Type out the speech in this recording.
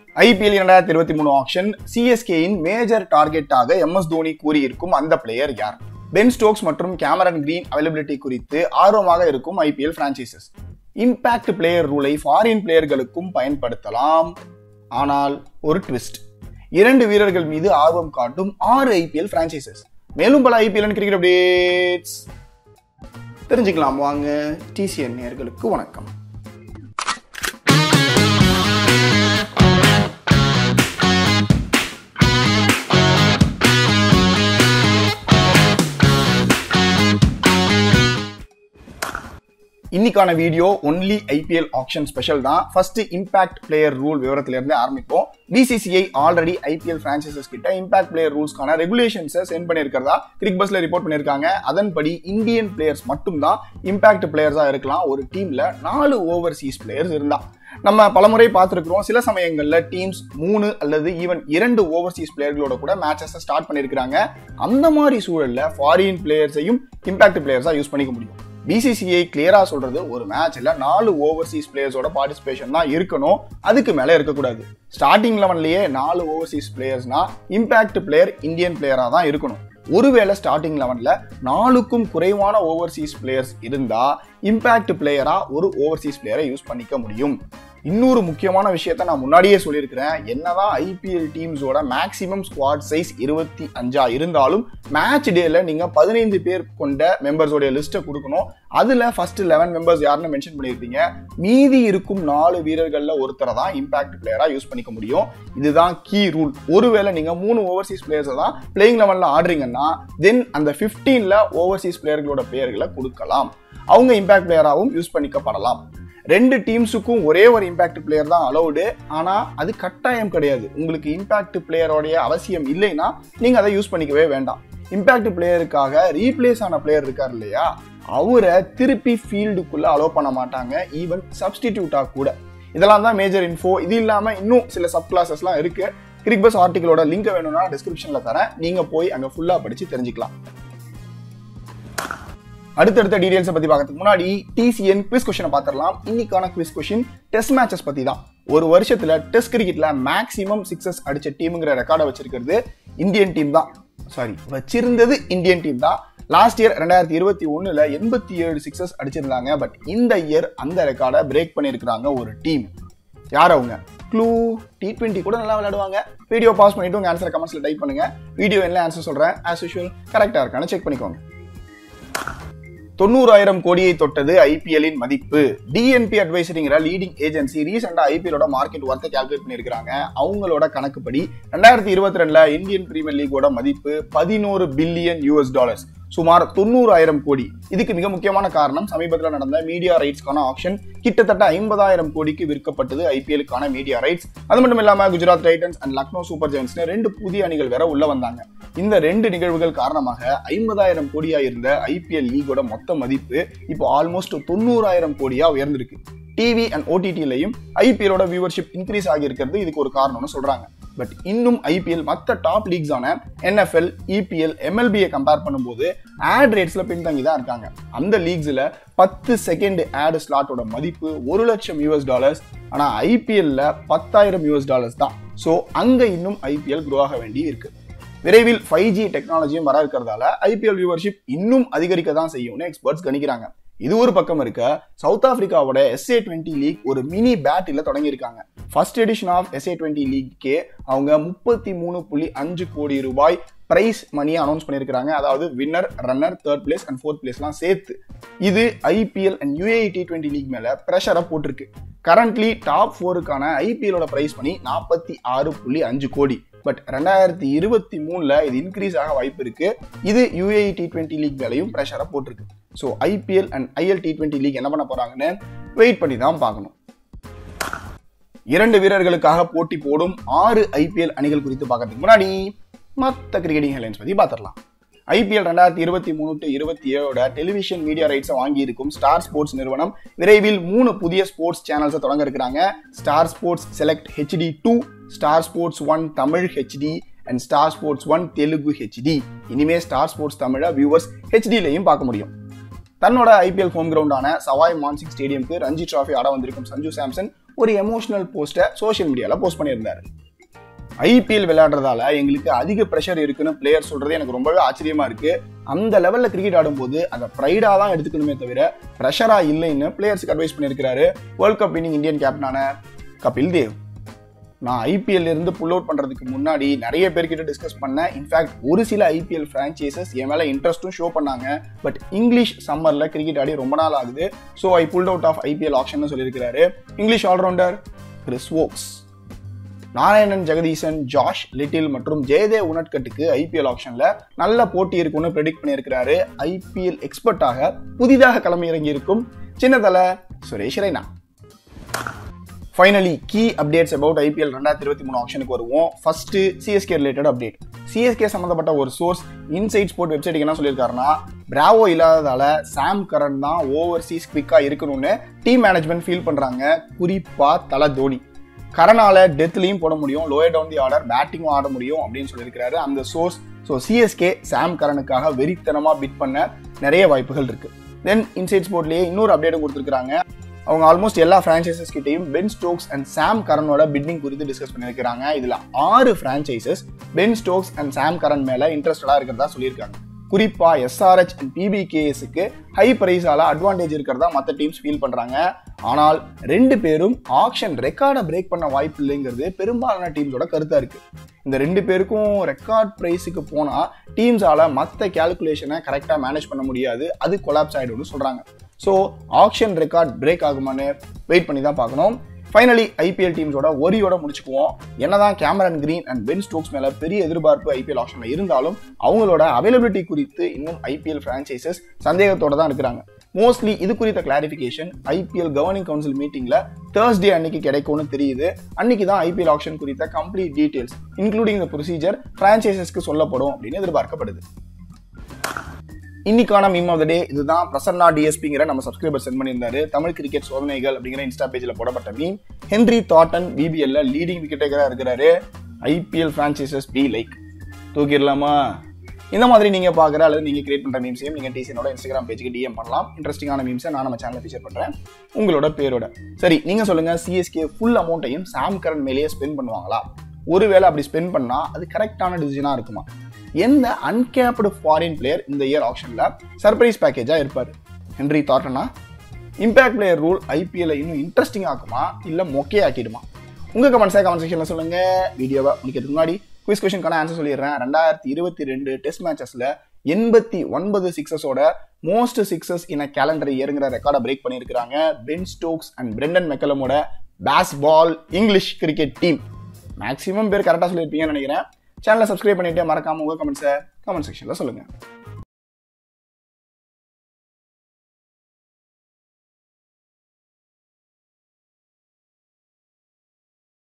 IPL இரண்டாயிரத்தி இருபத்தி மூணு ஆக்ஷன் சிஎஸ்கேயின் மேஜர் டார்கெட்டாக எம் எஸ் தோனி கூறியிருக்கும் அந்த பிளேயர் யார் பென் ஸ்டோக்ஸ் மற்றும் கேமரன் கிரீன் அவைலபிலிட்டி குறித்து ஆர்வமாக இருக்கும் ஐபிஎல் பிரான்ச்சைசஸ் இம்பாக்ட் பிளேயர் ரூலை ஃபாரின் பிளேயர்களுக்கும் பயன்படுத்தலாம் ஆனால் ஒரு ட்விஸ்ட் இரண்டு வீரர்கள் மீது ஆர்வம் காட்டும் ஆறு ஐபிஎல் பிரான்ச்சைசஸ் மேலும் பல ஐபிஎல் கிரிக்கெட் அப்டேட்ஸ் தெரிஞ்சுக்கலாம் வாங்க டிசிஎன் நேர்களுக்கு வணக்கம் இன்னைக்கான video only IPL auction special தான் ஃபர்ஸ்ட் இம்பாக்ட் பிளேயர் ரூல் விவரத்துல இருந்து ஆரம்பிப்போம் பிசிசிஐ ஆல்ரெடி ஐபிஎல் பிரான்சைசஸ் கிட்ட இம்பாக்ட் பிளேயர் ரூல்ஸ்க்கான ரெகுலேஷன்ஸை சென்ட் பண்ணியிருக்கிறதா கிரிக் பஸ்ல ரிப்போர்ட் பண்ணியிருக்காங்க அதன்படி இந்தியன் பிளேயர்ஸ் மட்டும் தான் இம்பாக்ட் பிளேயர்ஸா இருக்கலாம் ஒரு டீம்ல நாலு ஓவர்சீஸ் பிளேயர்ஸ் இருந்தா நம்ம பலமுறை பார்த்துருக்கிறோம் சில சமயங்கள்ல டீம்ஸ் மூணு அல்லது ஈவன் இரண்டு ஓவர்சீஸ் பிளேயர்களோட கூட மேட்சஸ் ஸ்டார்ட் பண்ணியிருக்காங்க அந்த மாதிரி சூழல்ல ஃபாரின் பிளேயர்ஸையும் இம்பாக்ட் பிளேயர்ஸா யூஸ் பண்ணிக்க முடியும் பிசிசிஐ கிளியரா சொல்றது ஒரு மேட்ச்ல நாலு ஓவர்சீஸ் பிளேயர்ஸோட பார்ட்டிசிபேஷன் தான் இருக்கணும் அதுக்கு மேல இருக்கக்கூடாது ஸ்டார்டிங் லெவன்லயே நாலு ஓவர்சீஸ் பிளேயர்ஸ்னா இம்பாக்ட் பிளேயர் இந்தியன் பிளேயரா தான் இருக்கணும் ஒருவேளை ஸ்டார்டிங் லெவன்ல நாலுக்கும் குறைவான ஓவர்சீஸ் பிளேயர்ஸ் இருந்தா இம்பாக்ட் பிளேயரா ஒரு ஓவர்சீஸ் பிளேயரை யூஸ் பண்ணிக்க முடியும் இன்னொரு முக்கியமான விஷயத்த நான் முன்னாடியே சொல்லியிருக்கிறேன் என்னதான் ஐபிஎல் டீம்ஸோட மேக்ஸிமம் ஸ்குவாட் சைஸ் இருபத்தி அஞ்சா இருந்தாலும் மேட்ச் டேல நீங்க பதினைந்து பேர் கொண்ட மெம்பர்ஸோட லிஸ்ட்டை கொடுக்கணும் அதுல ஃபர்ஸ்ட் லெவன் மெம்பர்ஸ் யாருன்னு மென்ஷன் பண்ணியிருப்பீங்க மீதி இருக்கும் நாலு வீரர்கள்ல ஒருத்தரை தான் இம்பாக்ட் பிளேயரா யூஸ் பண்ணிக்க முடியும் இதுதான் கீ ரூல் ஒருவேளை நீங்க மூணு ஓவர்சீஸ் பிளேயர்ஸை தான் பிளேயிங் லெவன்ல ஆடுறீங்கன்னா தென் அந்த பிப்டீன்ல ஓவர்சீஸ் பிளேயர்களோட பெயர்களை கொடுக்கலாம் அவங்க இம்பாக்ட் பிளேயராகவும் யூஸ் பண்ணிக்கப்படலாம் ரெண்டு டீம்ஸுக்கும் ஒரே ஒரு இம்பாக்ட் பிளேயர் தான் அலௌடு ஆனா அது கட்டாயம் கிடையாது உங்களுக்கு இம்பாக்ட் பிளேயரோடைய அவசியம் இல்லைன்னா நீங்க அதை யூஸ் பண்ணிக்கவே வேண்டாம் இம்பாக்ட் பிளேயருக்காக ரீப்ளேஸ் ஆன பிளேயர் இருக்கார் இல்லையா அவரை திருப்பி ஃபீல்டுக்குள்ள அலோவ் பண்ண மாட்டாங்க ஈவன் சப்ஸ்டிடியூட்டா கூட இதெல்லாம் தான் மேஜர் இன்ஃபோ இது இல்லாம இன்னும் சில சப் கிளாஸஸ்லாம் இருக்கு கிரிக் பஸ் ஆர்டிகளோட லிங்க் வேணும்னா டிஸ்கிரிப்ஷன்ல தரேன் நீங்க போய் அங்க ஃபுல்லா படிச்சு தெரிஞ்சுக்கலாம் அடுத்தடுத்த டீடைல்ஸை பத்தி பார்க்கறதுக்கு முன்னாடி டிசிஎன் குவிஸ் கொஸ்டினை பார்த்துடலாம் இன்னைக்கான குவிஸ் கொஸ்டின் டெஸ்ட் மேட்சஸ் பத்தி தான் ஒரு வருஷத்துல டெஸ்ட் கிரிக்கெட்ல மேக்ஸிமம் சிக்ஸஸ் அடிச்ச டீமுங்கிற ரெக்கார்டை வச்சிருக்கிறது இந்தியன் டீம் தான் சாரி வச்சிருந்தது இந்தியன் டீம் தான் லாஸ்ட் இயர் ரெண்டாயிரத்தி இருபத்தி ஒண்ணுல எண்பத்தி ஏழு சிக்ஸஸ் அடிச்சிருந்தாங்க பட் இந்த இயர் அந்த ரெக்கார்டை பிரேக் பண்ணியிருக்கிறாங்க ஒரு டீம் யார் அவங்க க்ளூ டி டுவெண்ட்டி கூட நல்லா விளையாடுவாங்க வீடியோ பாஸ் பண்ணிட்டு உங்க ஆன்சர் கமெண்ட்ஸ்ல டைப் பண்ணுங்க வீடியோ என்ன ஆன்சர் சொல்றேன் ஆஸ் யூஷுவல் கரெக்டா இருக்கான்னு செக் பண்ணிக்கோங்க தொண்ணூறாயிரம் கோடியை தொட்டது ஐபிஎல்லின் மதிப்பு டிஎன்பி அட்வைசரிங்கிற லீடிங் ஏஜென்சி ரீசெண்டா ஐபிஎலோட மார்க்கெட் ஒர்த்தை கால்குலேட் பண்ணிருக்காங்க அவங்களோட கணக்குப்படி ரெண்டாயிரத்தி இருபத்தி ரெண்டுல இந்தியன் பிரீமியர் லீகோட மதிப்பு பதினோரு பில்லியன் யூஎஸ் டாலர்ஸ் சுமார் தொண்ணூறாயிரம் கோடி இதுக்கு மிக முக்கியமான காரணம் சமீபத்தில் நடந்த மீடியா ரைட்ஸ்க்கான ஆப்ஷன் கிட்டத்தட்ட ஐம்பதாயிரம் கோடிக்கு விற்கப்பட்டது ஐபிஎலுக்கான மீடியா ரைட்ஸ் அது மட்டும் இல்லாம Gujarat Titans and Lucknow Super ஜெயின்ஸ்னு ரெண்டு புதிய அணிகள் வேற உள்ள வந்தாங்க இந்த ரெண்டு நிகழ்வுகள் காரணமாக ஐம்பதாயிரம் கோடியா இருந்த ஐபிஎல் லீகோட மொத்த மதிப்பு இப்போ ஆல்மோஸ்ட் தொண்ணூறாயிரம் கோடியா உயர்ந்திருக்கு டிவி அண்ட் ஓடிடிலையும் ஐபிஎலோட வியூவர்ஷிப் இன்க்ரீஸ் ஆகியிருக்கிறது இதுக்கு ஒரு காரணம்னு சொல்றாங்க பட் இன்னும் ஐபிஎல் மற்ற டாப் லீக்ஸான என்எஃப்எல் இபிஎல் எம்எல்பியை கம்பேர் பண்ணும்போது ஆட் ரேட்ஸ்ல பின்தங்கி தான் இருக்காங்க அந்த லீக்ஸ்ல பத்து செகண்ட் ஆட் ஸ்லாட்டோட மதிப்பு ஒரு லட்சம் யூஎஸ் டாலர்ஸ் ஆனா ஐபிஎல்ல பத்தாயிரம் யூஎஸ் டாலர்ஸ் தான் ஸோ அங்க இன்னும் ஐபிஎல் க்ரோ ஆக வேண்டி இருக்கு விரைவில் ஃபைவ் ஜி டெக்னாலஜியும் வர இருக்கிறதால ஐபிஎல் வியூவர்ஷிப் இன்னும் அதிகரிக்க தான் செய்யும்னு எக்ஸ்பர்ட்ஸ் கணிக்கிறாங்க இது ஒரு பக்கம் இருக்க சவுத் ஆப்பிரிக்காவோட எஸ்ஏ டுவெண்ட்டி லீக் ஒரு மினி பேட்டில் தொடங்கியிருக்காங்க first edition of SA twenty லீக்கே அவங்க முப்பத்தி மூணு புள்ளி அஞ்சு கோடி ரூபாய் பிரைஸ் மணியை அனௌன்ஸ் பண்ணியிருக்காங்க அதாவது winner runner third place and fourth பிளேஸ்லாம் சேர்த்து இது IPL and UAE T twenty league மேல ப்ரெஷரை போட்டிருக்கு கரண்ட்லி டாப் ஃபோருக்கான ஐபிஎலோட பிரைஸ் பண்ணி நாற்பத்தி ஆறு புள்ளி அஞ்சு கோடி பட் ரெண்டாயிரத்தி இருபத்தி மூணுல இது இன்க்ரீஸ் ஆக வாய்ப்பு இருக்கு இது யூஏ டி டுவெண்ட்டி லீக் மேலையும் ப்ரெஷரை போட்டிருக்கு so IPL and IL T twenty league என்ன பண்ண போறாங்கன்னு வெயிட் பண்ணி தான் பார்க்கணும் இரண்டு வீரர்களுக்காக போட்டி போடும் ஆறு ஐபிஎல் அணிகள் குறித்து பார்க்கறதுக்கு முன்னாடி மற்ற கிரிக்கெட்டிங் ஹெலைன்ஸ் பத்தி பார்த்துடலாம் ஐபிஎல் ரெண்டாயிரத்தி இருபத்தி மூணு டு இருபத்தி ஏழோட டெலிவிஷன் மீடியா ரைட்ஸை வாங்கி இருக்கும் ஸ்டார் ஸ்போர்ட்ஸ் நிறுவனம் விரைவில் மூணு புதிய ஸ்போர்ட்ஸ் சேனல்ஸை தொடங்க இருக்கிறாங்க Star Sports Select HD two Star Sports one Tamil HD and Star Sports one Telugu HD இனிமே ஸ்டார் ஸ்போர்ட்ஸ் தமிழை வியூவர்ஸ் ஹெச்டிலையும் பார்க்க முடியும் தன்னோட ஐபிஎல் ஹோம் கிரவுண்டான சவாய் மான்சிங் ஸ்டேடியம்க்கு ரஞ்சி டிராஃபி ஆட வந்திருக்கும் சஞ்சு சாம்சன் ஒரு எமோஷனல் போஸ்ட்டை சோஷியல் மீடியாவில் போஸ்ட் பண்ணியிருந்தாரு ஐபிஎல் விளையாடுறதால எங்களுக்கு அதிக ப்ரெஷர் இருக்குன்னு பிளேயர் சொல்றது எனக்கு ரொம்பவே ஆச்சரியமா இருக்கு அந்த லெவல்ல கிரிக்கெட் ஆடும்போது அதை ப்ரைடா தான் எடுத்துக்கணுமே தவிர ப்ரெஷரா இல்லைன்னு பிளேயர்ஸுக்கு அட்வைஸ் பண்ணியிருக்காரு வேர்ல்ட் கப் வினிங் இந்தியன் கேப்டனான கபில் தேவ் நான் ஐபிஎல் இருந்து புல் அவுட் பண்றதுக்கு முன்னாடி நிறைய பேர்கிட்ட டிஸ்கஸ் பண்ணேன் இன்ஃபேக்ட் ஒரு சில ஐபிஎல் ஃப்ரான்ச்சைசஸ் என் மேல இன்ட்ரெஸ்ட்டும் ஷோ பண்ணாங்க பட் இங்கிலீஷ் சம்மர்ல கிரிக்கெட் ஆடி ரொம்ப நாள் ஆகுது so I pull out of IPL auction சொல்லியிருக்காரு English allrounder Chris Woakes Narayan Jagadeesan Josh Little மற்றும் ஜெயதேவ் உனட்கட்டுக்கு ஐபிஎல் ஆப்ஷன்ல நல்ல போட்டி இருக்கும்னு ப்ரெடிக்ட் பண்ணியிருக்கிறாரு ஐபிஎல் எக்ஸ்பர்ட்டாக புதிதாக களமிறங்கி இருக்கும் Chinnathala Suresh Raina finally key updates about IPL ரெண்டாயிரத்தி இருபத்தி மூணு ஆப்ஷனுக்கு வருவோம் first CSK related update CSK சம்மந்தப்பட்ட ஒரு சோர்ஸ் இன்சைட் ஸ்போர்ட் வெப்சைட்டுக்கு என்ன சொல்லியிருக்காருன்னா பிராவோ இல்லாததால சாம் கரன் தான் ஓவர்சீஸ் குவிக்காக இருக்கணும்னு டீம் மேனேஜ்மெண்ட் ஃபீல் பண்ணுறாங்க குறிப்பாக தலை தோனி கரனால டெத்லையும் போட முடியும் லோயர் டவுன் தி ஆர்டர் பேட்டிங்கும் ஆட முடியும் அப்படின்னு சொல்லியிருக்காரு அந்த சோர்ஸ் ஸோ சிஎஸ்கே சாம் கரனுக்காக வெறித்தனமாக பிட் பண்ண நிறைய வாய்ப்புகள் இருக்கு தென் இன்சைட் ஸ்போர்ட்லேயே இன்னொரு அப்டேட்டும் கொடுத்துருக்காங்க அவங்க ஆல்மோஸ்ட் எல்லா ஃப்ரான்ச்சைசஸ் கிட்டையும் பென் ஸ்டோக்ஸ் அண்ட் சாம் கரனோட பிட்டிங் குறித்து டிஸ்கஸ் பண்ணியிருக்காங்க இதுல ஆறு franchises Ben Stokes and Sam Curran மேல இன்ட்ரெஸ்டடா இருக்கிறதா சொல்லியிருக்காங்க குறிப்பா எஸ்ஆர்ஹெச் அண்ட் பிபிகேஎஸ்க்கு ஹை பிரைஸால அட்வான்டேஜ் இருக்கிறதா மற்ற டீம்ஸ் ஃபீல் பண்றாங்க ஆனால் ரெண்டு பேரும் ஆக்ஷன் ரெக்கார்டை பிரேக் பண்ண வாய்ப்பு இல்லைங்கிறது பெரும்பாலான டீம்ஸோட கருத்தா இருக்கு இந்த ரெண்டு பேருக்கும் ரெக்கார்ட் ப்ரைஸுக்கு போனா டீம்ஸால மற்ற கேல்குலேஷனை கரெக்டா மேனேஜ் பண்ண முடியாது அது கொலாப்ஸ் ஆயிடும்னு சொல்றாங்க ஸோ ஆக்ஷன் ரெக்கார்ட் பிரேக் ஆகுமான்னு வெயிட் பண்ணி தான் பார்க்கணும் ஃபைனலி ஐபிஎல் டீம்ஸோட ஒரியோட முடிச்சுக்குவோம் என்னதான் Cameron Green and Ben Stokes மேல பெரிய எதிர்பார்ப்பு ஐபிஎல் ஆப்ஷன்ல இருந்தாலும் அவங்களோட அவைலபிலிட்டி குறித்து இன்னும் ஐபிஎல் பிரான்ச்சைசஸ் சந்தேகத்தோட தான் இருக்கிறாங்க மோஸ்ட்லி இது குறித்த கிளாரிஃபிகேஷன் ஐபிஎல் கவர்னிங் கவுன்சில் மீட்டிங்ல தேர்ஸ்டே அன்னைக்கு கிடைக்கும்னு தெரியுது அன்னைக்கு தான் ஐபிஎல் ஆப்ஷன் குறித்த complete details including the procedure பிரான்ச்சைசஸ்க்கு சொல்லப்படும் அப்படின்னு எதிர்பார்க்கப்படுது இன்னைக்கான மீம் ஆஃப் த டே இதுதான் பிரசன்னா டிஎஸ்பிங்கிற நம்ம சப்ஸ்கிரைபர் சென்ட் பண்ணியிருந்தாரு தமிழ் கிரிக்கெட் சோதனைகள் அப்படிங்கிற இன்ஸ்டா பேஜில் போடப்பட்ட மீம் ஹென்ரி தாட்டன் பிபிஎல்ல லீடிங் விக்கெட்டேக்கராக இருக்கிறாரு ஐபிஎல் ஃப்ரான்ச்சைசஸ் பி லைக் தூக்கிடலாமா இந்த மாதிரி நீங்க பாக்குற அல்லது நீங்க கிரியேட் பண்ற மீம்ஸையும் நீங்க டிசினோட இன்ஸ்டாகிராம் பேஜுக்கு டிஎம் பண்ணலாம் இன்ட்ரெஸ்டிங்கான மீம்ஸை நான் நம்ம சேனல் ஃபீச்சர் பண்றேன் உங்களோட பேரோட சரி நீங்க சொல்லுங்க சிஎஸ்கே ஃபுல் அமௌண்ட்டையும் சாம் கரன் மேலேயே ஸ்பெண்ட் பண்ணுவாங்களா ஒருவேளை அப்படி ஸ்பெண்ட் பண்ணா அது கரெக்டான டிசிஷனா இருக்குமா எந்த அன்கேப்டு ஃபாரின் பிளேயர் இந்த இயர் ஆப்ஷன்ல சர்ப்ரைஸ் பேக்கேஜா இருப்பாரு ஹென்ரி தாட்டனா இம்பாக்ட் பிளேயர் ரூல் ஐபிஎல் இன்னும் இன்ட்ரெஸ்டிங் ஆக்குமா இல்ல மொக்கே ஆக்கிடுமா உங்க கமெண்ட்ஸை கமெண்ட் செக்ஷன்ல சொல்லுங்க வீடியோவை முடிக்கிறதுக்கு முன்னாடி குவிஸ் கொஸ்டின்கான ஆன்சர் சொல்லிடுறேன் ரெண்டாயிரத்தி இருபத்தி ரெண்டு டெஸ்ட் மேட்சஸ்ல எண்பத்தி ஒன்பது சிக்ஸஸோட மோஸ்ட் சிக்ஸஸ் இன் கேலண்டர் இயருங்கிற ரெக்கார்டை பிரேக் பண்ணியிருக்கிறாங்க பென் ஸ்டோக்ஸ் அண்ட் பிரெண்டன் மெக்கலமோட Bazball English cricket team maximum பேர் கரெக்டாக சொல்லியிருப்பீங்கன்னு நினைக்கிறேன் சேனலை சப்ஸ்கிரைப் பண்ணிட்டு மறக்காம உங்க கமெண்ட்ஸை கமெண்ட் செக்ஷன்ல சொல்லுங்க